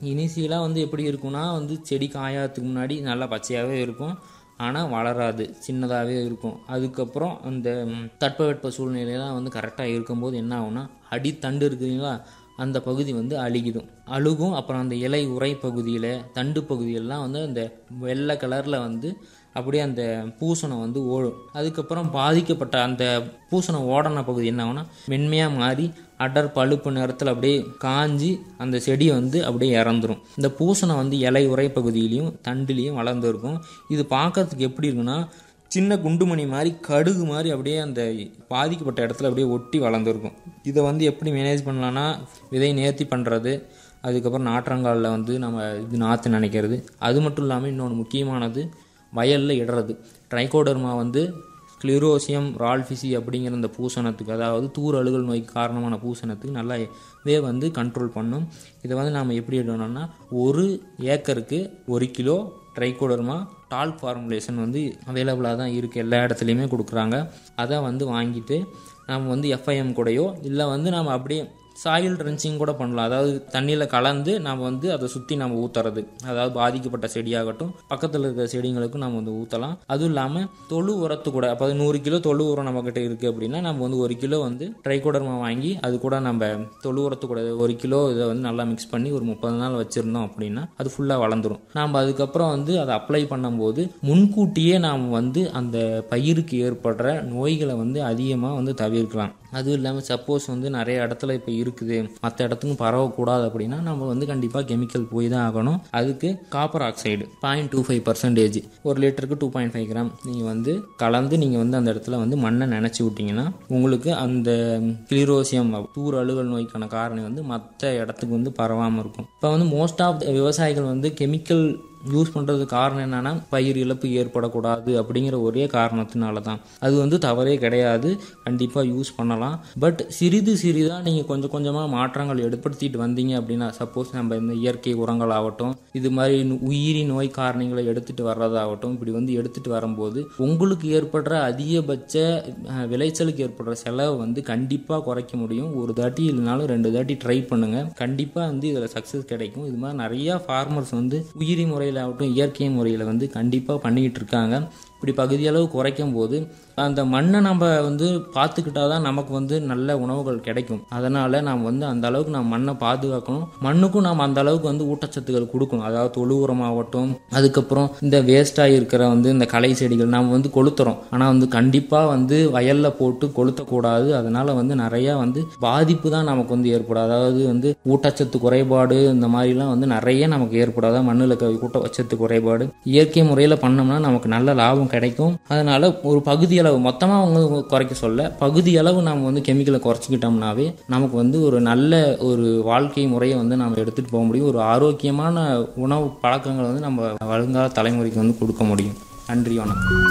இனிஷியலாக வந்து எப்படி இருக்கும்னா வந்து செடி காயாததுக்கு முன்னாடி நல்லா பச்சையாகவே இருக்கும் ஆனால் வளராது சின்னதாகவே இருக்கும் அதுக்கப்புறம் அந்த ம், தட்பவெட்ப சூழ்நிலையெல்லாம் வந்து கரெக்டாக இருக்கும்போது என்ன ஆகும்னா அடித்தண்டு இருக்குதுங்களா அந்த பகுதி வந்து அழுகிடும் அழுகும் அப்புறம் அந்த இலை உரை பகுதியில் தண்டு பகுதியெல்லாம் வந்து அந்த வெள்ளை கலரில் வந்து அப்படியே அந்த பூசணம் வந்து ஓடும் அதுக்கப்புறம் பாதிக்கப்பட்ட அந்த பூசணம் ஓடன பகுதி என்ன ஆகும்னா மென்மையாக மாறி அடர் பழுப்பு நிறத்தில் அப்படியே காஞ்சி அந்த செடி வந்து அப்படியே இறந்துரும் இந்த பூசணம் வந்து இலை உரை பகுதியிலையும் தண்டுலேயும் வளர்ந்து இருக்கும் இது பார்க்கறதுக்கு எப்படி இருக்குன்னா சின்ன குண்டுமணி மாதிரி கடுகு மாதிரி அப்படியே அந்த பாதிக்கப்பட்ட இடத்துல அப்படியே ஒட்டி வளர்ந்துருக்கும் இதை வந்து எப்படி மேனேஜ் பண்ணலான்னா விதை நேர்த்தி பண்ணுறது அதுக்கப்புறம் நாற்றங்காலில் வந்து நம்ம இது நாற்று நினைக்கிறது அது மட்டும் இல்லாமல் இன்னொன்று முக்கியமானது வயலில் இடுறது ட்ரைகோடர்மா வந்து ஸ்க்ளிரோசியம் ரால்ஃபிசி அப்படிங்கிற அந்த பூசணத்துக்கு அதாவது தூர் அழுகல் நோய்க்கு காரணமான பூசணத்துக்கு நல்லாவே வந்து கண்ட்ரோல் பண்ணும் இதை வந்து நாம் எப்படி இடணும்னா ஒரு ஏக்கருக்கு ஒரு கிலோ ட்ரைகோடர்மா டால் ஃபார்முலேஷன் வந்து அவைலபிளாக தான் இருக்குது எல்லா இடத்துலையுமே கொடுக்குறாங்க அதை வந்து வாங்கிட்டு நம்ம வந்து எஃப்ஐஎம் கூடயோ இல்லை வந்து நம்ம அப்படியே சாயில் ட்ரென்ச்சிங் கூட பண்ணலாம் அதாவது தண்ணியில் கலந்து நம்ம வந்து அதை சுற்றி நம்ம ஊற்றுறது அதாவது பாதிக்கப்பட்ட செடியாகட்டும் பக்கத்தில் இருக்கிற செடிங்களுக்கும் நம்ம வந்து ஊற்றலாம் அதுவும் இல்லாமல் தொழு உரத்து கூட அப்போ நூறு கிலோ தொழு உரம் நம்மக்கிட்ட இருக்குது அப்படின்னா நம்ம வந்து ஒரு கிலோ வந்து ட்ரைகோடர்மா வாங்கி அது கூட நம்ம தொழு உரத்து கூட ஒரு கிலோ இதை வந்து நல்லா மிக்ஸ் பண்ணி ஒரு முப்பது நாள் வச்சுருந்தோம் அப்படின்னா அது ஃபுல்லாக வளர்ந்துரும் நாம் அதுக்கப்புறம் வந்து அதை அப்ளை பண்ணும்போது முன்கூட்டியே நாம் வந்து அந்த பயிருக்கு ஏற்படுற நோய்களை வந்து அதிகமாக வந்து தவிர்க்கலாம் அதுவும் இல்லாமல் சப்போஸ் வந்து நிறைய இடத்துல இப்போ இருக்குது மற்ற இடத்துக்கும் பரவக்கூடாது அப்படின்னா நம்ம வந்து கண்டிப்பாக கெமிக்கல் போய் தான் ஆகணும் அதுக்கு copper oxide point two five percentage ஒரு லிட்டருக்கு டூ பாயிண்ட் ஃபைவ் கிராம் நீங்கள் வந்து கலந்து நீங்கள் வந்து அந்த இடத்துல வந்து மண்ணை நினச்சி விட்டிங்கன்னா உங்களுக்கு அந்த கிளிரோசியம் தூர் அழுகல் நோய்க்கான காரணம் வந்து மற்ற இடத்துக்கு வந்து பரவாமல் இருக்கும் இப்போ வந்து மோஸ்ட் ஆஃப் விவசாயிகள் வந்து கெமிக்கல் யூஸ் பண்ணுறதுக்கு காரணம் என்னன்னா பயிர் இழப்பு ஏற்படக்கூடாது அப்படிங்கிற ஒரே காரணத்தினால தான் அது வந்து தவறே கிடையாது கண்டிப்பாக யூஸ் பண்ணலாம் பட் சிறிது சிறிதாக நீங்கள் கொஞ்சம் கொஞ்சமாக மாற்றங்கள் ஏற்படுத்திட்டு வந்தீங்க அப்படின்னா சப்போஸ் நம்ம இந்த இயற்கை உரங்கள் ஆகட்டும் இது மாதிரி நு- உயிரி நோய் காரணிகளை எடுத்துகிட்டு வர்றதாகட்டும் இப்படி வந்து எடுத்துகிட்டு வரும்போது உங்களுக்கு ஏற்படுற அதிகபட்ச அஹ், விளைச்சலுக்கு ஏற்படுற செலவை வந்து கண்டிப்பாக குறைக்க முடியும் ஒரு தாட்டி இல்லைனாலும் ரெண்டு தாட்டி ட்ரை பண்ணுங்கள் கண்டிப்பாக வந்து இதில் சக்ஸஸ் கிடைக்கும் இது மாதிரி நிறையா ஃபார்மர்ஸ் வந்து உயிரி முறையில் ஆகட்டும் இயற்கை முறையில் வந்து கண்டிப்பாக பண்ணிக்கிட்டு இருக்காங்க இப்படி பகுதியளவு குறைக்கும் போது அந்த மண்ணை நம்ம வந்து பார்த்துக்கிட்டா தான் நமக்கு வந்து நல்ல உணவுகள் கிடைக்கும் அதனால் நாம் வந்து அந்த அளவுக்கு நம்ம மண்ணை பாதுகாக்கணும் மண்ணுக்கும் நாம் அந்த அளவுக்கு வந்து ஊட்டச்சத்துக்கள் கொடுக்கணும் அதாவது தொழு உரமாகட்டும் அதுக்கப்புறம் இந்த வேஸ்ட்டாக இருக்கிற வந்து இந்த களை செடிகள் நாம் வந்து கொளுத்துறோம் ஆனால் வந்து கண்டிப்பாக வந்து வயலில் போட்டு கொளுத்தக்கூடாது அதனால் வந்து நிறையா வந்து பாதிப்பு தான் நமக்கு வந்து ஏற்படும் அதாவது வந்து ஊட்டச்சத்து குறைபாடு இந்த மாதிரிலாம் வந்து நிறைய நமக்கு ஏற்படாத மண்ணில் ஊட்டச்சத்து குறைபாடு இயற்கை முறையில் பண்ணோம்னா நமக்கு நல்ல லாபம் கிடைக்கும் அதனால ஒரு பகுதி அளவு மொத்தமாக அவங்க குறைக்க சொல்ல பகுதி அளவு நாம் வந்து கெமிக்கலை குறைச்சிக்கிட்டோம்னாவே நமக்கு வந்து ஒரு நல்ல ஒரு வாழ்க்கை முறையை வந்து நம்ம எடுத்துகிட்டு போக முடியும் ஒரு ஆரோக்கியமான உணவு பழக்கங்களை வந்து நம்ம வருங்கால தலைமுறைக்கு வந்து கொடுக்க முடியும் நன்றி வணக்கம்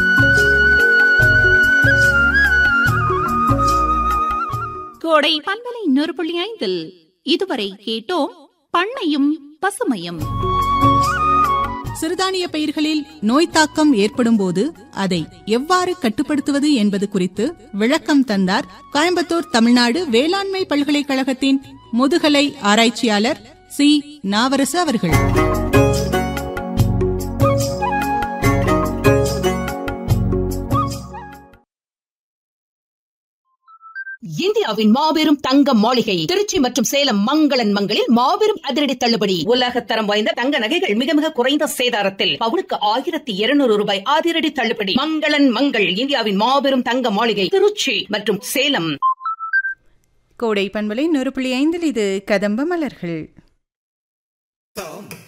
கோடை பண்பலை இன்னொரு புள்ளி ஐந்தில் இதுவரை கேட்டோம் பண்ணையும் பசுமையும் சிறுதானிய பயிர்களில் நோய் தாக்கம் ஏற்படும் போது அதை எவ்வாறு கட்டுப்படுத்துவது என்பது குறித்து விளக்கம் தந்தார் கோயம்புத்தூர் தமிழ்நாடு வேளாண்மை பல்கலைக்கழகத்தின் முதுகலை ஆராய்ச்சியாளர் சி நாவரசு அவர்கள் இந்தியாவின் மாபெரும் தங்க மாளிகை திருச்சி மற்றும் சேலம் மங்களன் மங்களில் மாபெரும் அதிரடி தள்ளுபடி உலக தரம் வாய்ந்த தங்க நகைகள் மிக மிக குறைந்த சேதாரத்தில் பவுனுக்கு ஆயிரத்தி இருநூறு ரூபாய் அதிரடி தள்ளுபடி மங்களன் மங்கள் இந்தியாவின் மாபெரும் தங்க மாளிகை திருச்சி மற்றும் சேலம் கோடை பண்பலை நூறு புள்ளி ஐந்தில் இது கதம்ப மலர்கள் தாம்